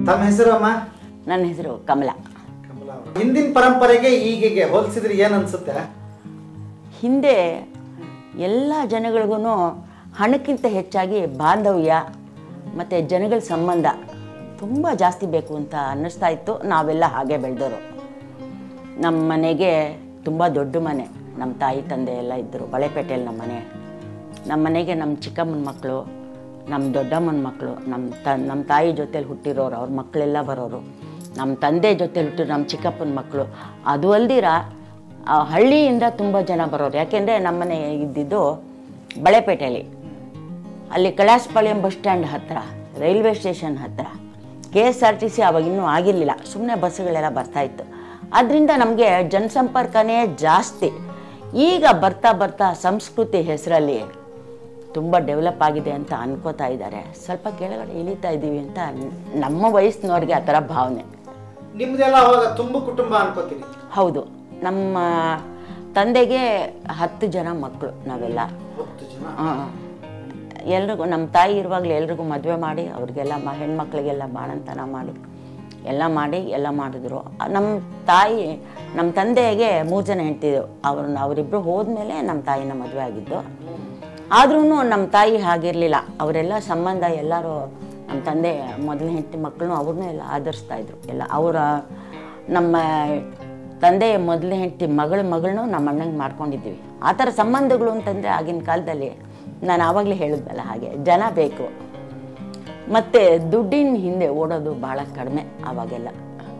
ತಮ್ಮ ಹೆಸರು ಅಮ್ಮ ನನ್ನ ಹೆಸರು ಕಮಲ ಕಮಲಾ ಅವರು. ಹಿಂದಿನ ಪರಂಪರೆಗೆ ಈಗಿಗೆ ಹೋಲಿಸಿದ್ರೆ ಏನ್ ಅನ್ಸುತ್ತೆ ಹಿಂದೆ ಎಲ್ಲ ಜನಗಳಿಗೂ ಹಣಕ್ಕಿಂತ ಹೆಚ್ಚಾಗಿ ಬಾಂಧವ್ಯ ಮತ್ತು ಜನಗಳ ಸಂಬಂಧ ತುಂಬ ಜಾಸ್ತಿ ಬೇಕು ಅಂತ ಅನ್ನಿಸ್ತಾ ಇತ್ತು ನಾವೆಲ್ಲ ಹಾಗೆ ಬೆಳೆದವರು ನಮ್ಮ ಮನೆಗೆ ತುಂಬ ದೊಡ್ಡ ಮನೆ ನಮ್ಮ ತಾಯಿ ತಂದೆ ಎಲ್ಲ ಇದ್ದರು ಬಳೆಪೇಟೆಯಲ್ಲಿ ನಮ್ಮ ಮನೆ ನಮ್ಮ ಮನೆಗೆ ನಮ್ಮ ಚಿಕ್ಕಮ್ಮನ ಮಕ್ಕಳು ನಮ್ಮ ದೊಡ್ಡಮ್ಮನ ಮಕ್ಕಳು ನಮ್ಮ ತ ನಮ್ಮ ತಾಯಿ ಜೊತೇಲಿ ಹುಟ್ಟಿರೋರು ಅವ್ರ ಮಕ್ಕಳೆಲ್ಲ ಬರೋರು ನಮ್ಮ ತಂದೆ ಜೊತೇಲಿ ಹುಟ್ಟಿರೋ ನಮ್ಮ ಚಿಕ್ಕಪ್ಪನ ಮಕ್ಕಳು ಅದು ಅಲ್ದಿರ ಆ ಹಳ್ಳಿಯಿಂದ ತುಂಬ ಜನ ಬರೋರು ಯಾಕೆಂದರೆ ನಮ್ಮನೆ ಇದ್ದಿದ್ದು ಬಳೆಪೇಟೆಯಲ್ಲಿ ಅಲ್ಲಿ ಕಳಾಸ್ಪಾಳ್ಯಂ ಬಸ್ ಸ್ಟ್ಯಾಂಡ್ ಹತ್ತಿರ ರೈಲ್ವೆ ಸ್ಟೇಷನ್ ಹತ್ತಿರ K S R T C ಅವಾಗ ಇನ್ನೂ ಆಗಿರಲಿಲ್ಲ ಸುಮ್ಮನೆ ಬಸ್ಸುಗಳೆಲ್ಲ ಬರ್ತಾಯಿತ್ತು ಅದರಿಂದ ನಮಗೆ ಜನಸಂಪರ್ಕನೇ ಜಾಸ್ತಿ ಈಗ ಬರ್ತಾ ಬರ್ತಾ ಸಂಸ್ಕೃತಿ ಹೆಸರಲ್ಲಿ ತುಂಬ ಡೆವಲಪ್ ಆಗಿದೆ ಅಂತ ಅನ್ಕೋತಾ ಇದ್ದಾರೆ ಸ್ವಲ್ಪ ಕೆಳಗಡೆ ಇಳಿತಾ ಇದ್ದೀವಿ ಅಂತ ನಮ್ಮ ವಯಸ್ಸಿನವ್ರಿಗೆ ಆ ಥರ ಭಾವನೆ ನಿಮ್ದೆಲ್ಲ ಅವಾಗ ತುಂಬ ಕುಟುಂಬ ಅನ್ಕೋತೀನಿ ಹೌದು ನಮ್ಮ ತಂದೆಗೆ ಹತ್ತು ಜನ ಮಕ್ಕಳು ನಾವೆಲ್ಲ ಹತ್ತು ಜನ ಎಲ್ರಿಗೂ ನಮ್ಮ ತಾಯಿ ಇರುವಾಗಲೇ ಎಲ್ರಿಗೂ ಮದುವೆ ಮಾಡಿ ಅವ್ರಿಗೆಲ್ಲ ಮ ಹೆಣ್ಮಕ್ಳಿಗೆಲ್ಲ ಬಾಣಂತನ ಮಾಡಿ ಎಲ್ಲ ಮಾಡಿ ಎಲ್ಲ ಮಾಡಿದ್ರು ನಮ್ಮ ತಾಯಿ ನಮ್ಮ ತಂದೆಗೆ ಮೂರು ಜನ ಹೆಂಡ್ತಿದ್ರು ಅವ್ರನ್ನ ಅವರಿಬ್ಬರು ಹೋದ್ಮೇಲೆ ನಮ್ಮ ತಾಯಿನ ಮದುವೆ ಆಗಿದ್ದು ಆದ್ರೂ ನಮ್ಮ ತಾಯಿ ಹಾಗಿರಲಿಲ್ಲ ಅವರೆಲ್ಲ ಸಂಬಂಧ ಎಲ್ಲರೂ ನಮ್ಮ ತಂದೆ ಮೊದಲನೇ ಹೆಂಡತಿ ಮಕ್ಕಳನ್ನು ಅವ್ರನ್ನೂ ಎಲ್ಲ ಆಧರಿಸ್ತಾ ಇದ್ರು ಎಲ್ಲ ಅವರ ನಮ್ಮ ತಂದೆಯ ಮೊದಲನೇ ಹೆಂಡತಿ ಮಗಳ ಮಗಳನ್ನೂ ನಮ್ಮ ಅಣ್ಣಂಗೆ ಮಾಡ್ಕೊಂಡಿದ್ದೀವಿ ಆ ಥರ ಸಂಬಂಧಗಳು ಅಂತಂದರೆ ಆಗಿನ ಕಾಲದಲ್ಲಿ ನಾನು ಆವಾಗಲೇ ಹೇಳಿದ್ನಲ್ಲ ಹಾಗೆ ಜನ ಬೇಕು ಮತ್ತು ದುಡ್ಡಿನ ಹಿಂದೆ ಓಡೋದು ಭಾಳ ಕಡಿಮೆ ಆವಾಗೆಲ್ಲ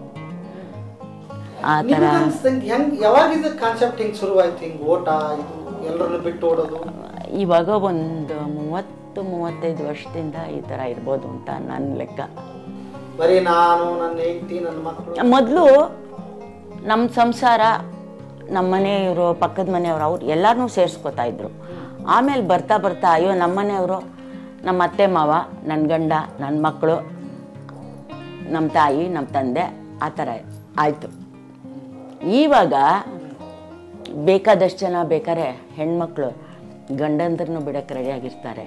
ಆ ಥರ ನಿಮ್ಗ್ ಅನ್ಸ್ದಂಗ್ ಹೆಂಗ್ ಯಾವಾಗ ಇದು ಕಾನ್ಸೆಪ್ಟ್ ಹಿಂಗ್ ಶುರುವಾಯ್ತು ಹಿಂಗ್ ಓಟ ಇದು ಎಲ್ಲರನ್ನು ಬಿಟ್ಟು ಓಡೋದು ಇವಾಗ ಒಂದು ಮೂವತ್ತು ಮೂವತ್ತೈದು ವರ್ಷದಿಂದ ಈ ಥರ ಇರ್ಬೋದು ಅಂತ ನನ್ನ ಲೆಕ್ಕ ಬರೀ ನಾನು ನನ್ನ ಹೆಂಡತಿ ನನ್ನ ಮಕ್ಕಳು ಮೊದಲು ನಮ್ಮ ಸಂಸಾರ ನಮ್ಮ ಮನೆಯವರು ಪಕ್ಕದ ಮನೆಯವರು ಅವ್ರು ಎಲ್ಲರನ್ನೂ ಸೇರಿಸ್ಕೊತಾ ಇದ್ರು ಆಮೇಲೆ ಬರ್ತಾ ಬರ್ತಾ ಅಯ್ಯೋ ನಮ್ಮ ಮನೆಯವರು ನಮ್ಮ ಅತ್ತೆ ಮಾವ ನನ್ನ ಗಂಡ ನನ್ನ ಮಕ್ಕಳು ನಮ್ಮ ತಾಯಿ ನಮ್ಮ ತಂದೆ ಆ ಥರ ಆಯಿತು ಇವಾಗ ಬೇಕಾದಷ್ಟು ಜನ ಬೇಕಾದ್ರೆ ಹೆಣ್ಮಕ್ಳು ಗಂಡಂದ್ರನ್ನು ಬಿಡೋಕ್ಕೆ ರೆಡಿಯಾಗಿರ್ತಾರೆ